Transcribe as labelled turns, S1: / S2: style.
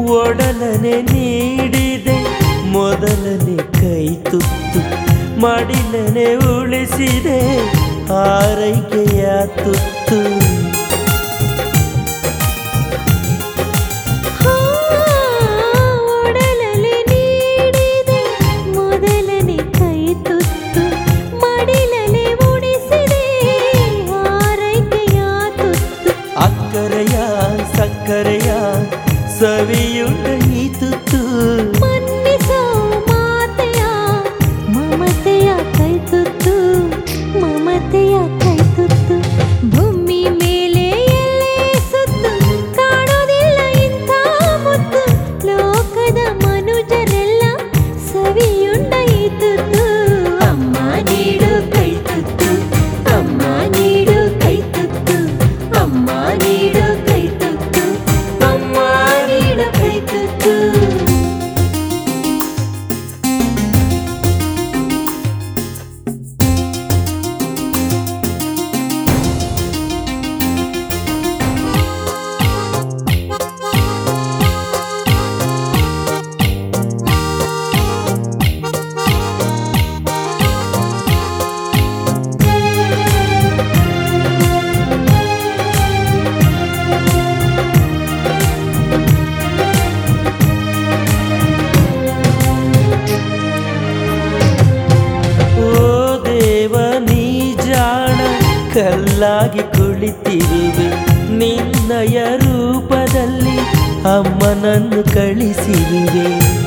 S1: ಒಡಲನೆ ನೀಡಿದೆ ಮೊದಲನೆ ಕೈ ತುತ್ತು ಮಡಿಲನೆ ಉಳಿಸಿದೆ ಆರೈಕೆಯ ತುತ್ತು
S2: ಹಾ, ಒಡಲಲ್ಲಿ ನೀಡಿದೆ ಮೊದಲನೇ ಕೈ ತುತ್ತು ಮಡಿಲಲ್ಲಿ ಉಣಿಸಿದೆ ಆರೈಕೆಯ ತುತ್ತು
S1: ಅಕ್ಕರೆಯ ಸಕ್ಕರೆಯ ಸವಿಯುಂಡ ಈ ತುತ್ತು
S2: ಮನ್ನಿಸೋ ಮಾತೆಯ ಮಮತೆಯ ಕೈ ತುತ್ತು ಮಮತೆಯ ಕೈ ತುತ್ತು ಭೂಮಿ ಮೇಲೆ ಎಲ್ಲೇ ಸುತ್ತು ಕಾಣೋದಿಲ್ಲ ಇಂಥ ಮುತ್ತು ಲೋಕದ ಮನುಜರೆಲ್ಲ ಸವಿಯುಂಡ ಈ ತುತ್ತು ಅಮ್ಮ ನೀಡು ಕೈ ತುತ್ತು ಅಮ್ಮ ನೀಡು ಕೈ ತುತ್ತು ಅಮ್ಮ ನೀಡು ಕೈ ತುತ್ತು ಅಮ್ಮ ನೀಡು ಕೈ ತುತ್ತು
S1: ಓ ದೇವ ನೀ ಜಾಣ ಕಲ್ಲಾಗಿ ಕುಳಿತಿರುವೆ ನಿನ್ನಯ ರೂಪದಲ್ಲಿ ಅಮ್ಮನನ್ನು ಕಳಿಸಿರುವೆ